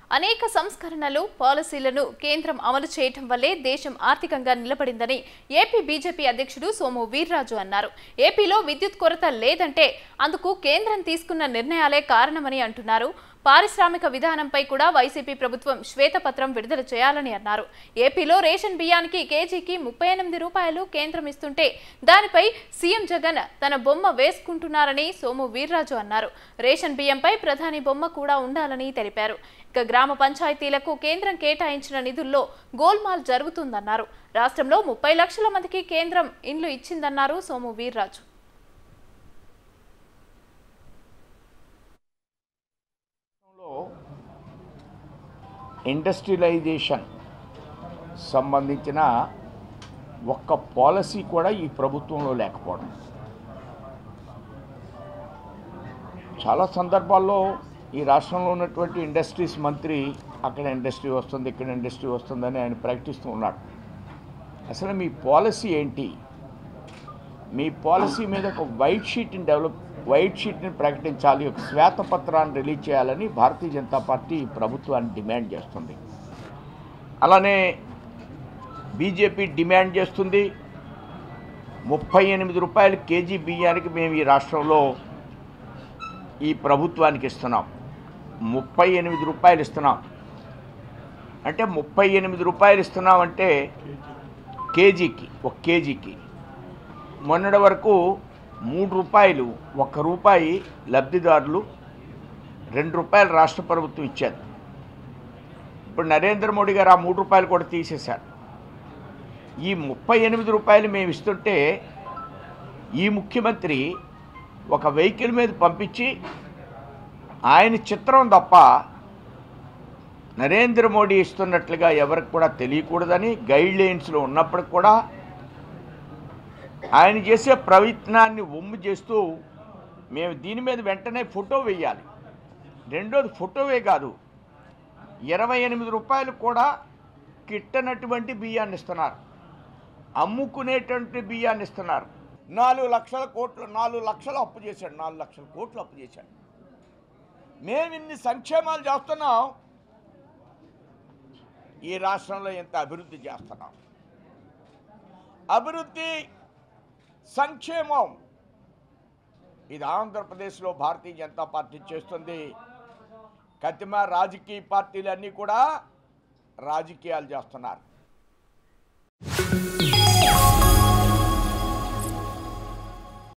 అనేక సంస్కరణలు పాలసీలను కేంద్రం అమలు చేయటం వల్లే దేశం ఆర్థికంగా నిలబడిందని ఏపీ బీజేపీ అధ్యక్షుడు సోము వీర్రాజు అన్నారు ఏపీలో విద్యుత్ కొరత లేదంటే అందుకు కేంద్రం తీసుకున్న నిర్ణయాలే కారణమని అంటున్నారు పారిశ్రామిక విధానంపై కూడా వైసీపీ ప్రభుత్వం శ్వేతపత్రం విడుదల చేయాలని అన్నారు ఏపీలో రేషన్ బియ్యానికి కేజీకి ముప్పై ఎనిమిది రూపాయలు కేంద్రం ఇస్తుంటే దానిపై సీఎం జగన్ తన బొమ్మ వేసుకుంటున్నారని సోము వీర్రాజు అన్నారు రేషన్ బియ్యంపై ప్రధాని బొమ్మ కూడా ఉండాలని తెలిపారు ఇక గ్రామ పంచాయతీలకు కేంద్రం కేటాయించిన నిధుల్లో గోల్మాల్ జరుగుతుందన్నారు రాష్ట్రంలో ముప్పై లక్షల మందికి కేంద్రం ఇండ్లు ఇచ్చిందన్నారు సోము వీర్రాజు లో ఇండస్ట్రియలైజేషన్ సంబంధించిన ఒక్క పాలసీ కూడా ఈ ప్రభుత్వంలో లేకపోవడం చాలా సందర్భాల్లో ఈ రాష్ట్రంలో ఉన్నటువంటి ఇండస్ట్రీస్ మంత్రి అక్కడ ఇండస్ట్రీ వస్తుంది ఇక్కడ ఇండస్ట్రీ వస్తుందని ఆయన ప్రకటిస్తూ ఉన్నాడు అసలు మీ పాలసీ ఏంటి మీ పాలసీ మీద ఒక వైట్ షీట్ని డెవలప్ వైట్ షీట్ని ప్రకటించాలి ఒక శ్వేతపత్రాన్ని రిలీజ్ చేయాలని భారతీయ జనతా పార్టీ ప్రభుత్వాన్ని డిమాండ్ చేస్తుంది అలానే బీజేపీ డిమాండ్ చేస్తుంది ముప్పై ఎనిమిది రూపాయలు కేజీ బియ్యానికి మేము ఈ రాష్ట్రంలో ఈ ప్రభుత్వానికి ఇస్తున్నాం ముప్పై ఎనిమిది రూపాయలు ఇస్తున్నాం అంటే ముప్పై ఎనిమిది రూపాయలు ఇస్తున్నాం అంటే కేజీకి ఒక కేజీకి మొన్నటి వరకు మూడు రూపాయలు ఒక్క రూపాయి లబ్ధిదారులు రెండు రూపాయలు రాష్ట్ర ప్రభుత్వం ఇచ్చారు ఇప్పుడు నరేంద్ర మోడీ గారు ఆ మూడు రూపాయలు కూడా తీసేశారు ఈ ముప్పై ఎనిమిది రూపాయలు మేము ఇస్తుంటే ఈ ముఖ్యమంత్రి ఒక వెహికల్ మీద పంపించి ఆయన చిత్రం తప్ప నరేంద్ర మోడీ ఇస్తున్నట్లుగా ఎవరికి కూడా తెలియకూడదని గైడ్ లైన్స్లో ఉన్నప్పటికి కూడా ఆయన చేసే ప్రయత్నాన్ని ఒమ్ము చేస్తూ మేము దీని మీద వెంటనే ఫోటో వేయాలి రెండోది ఫోటోవే కాదు ఇరవై ఎనిమిది రూపాయలు కూడా కిట్టనటువంటి బియ్యాన్ని ఇస్తున్నారు అమ్ముకునేటువంటి బియ్యాన్ని ఇస్తున్నారు నాలుగు లక్షల కోట్లు నాలుగు లక్షలు అప్పు చేశాడు నాలుగు లక్షల కోట్లు అప్పు చేశాడు మేము ఇన్ని సంక్షేమాలు చేస్తున్నాం ఈ రాష్ట్రంలో ఎంత అభివృద్ధి చేస్తున్నాం అభివృద్ధి సంక్షేమం ఇది ఆంధ్రప్రదేశ్లో భారతీయ జనతా పార్టీ చేస్తుంది కతిమ రాజకీయ పార్టీలన్నీ కూడా రాజకీయాలు చేస్తున్నారు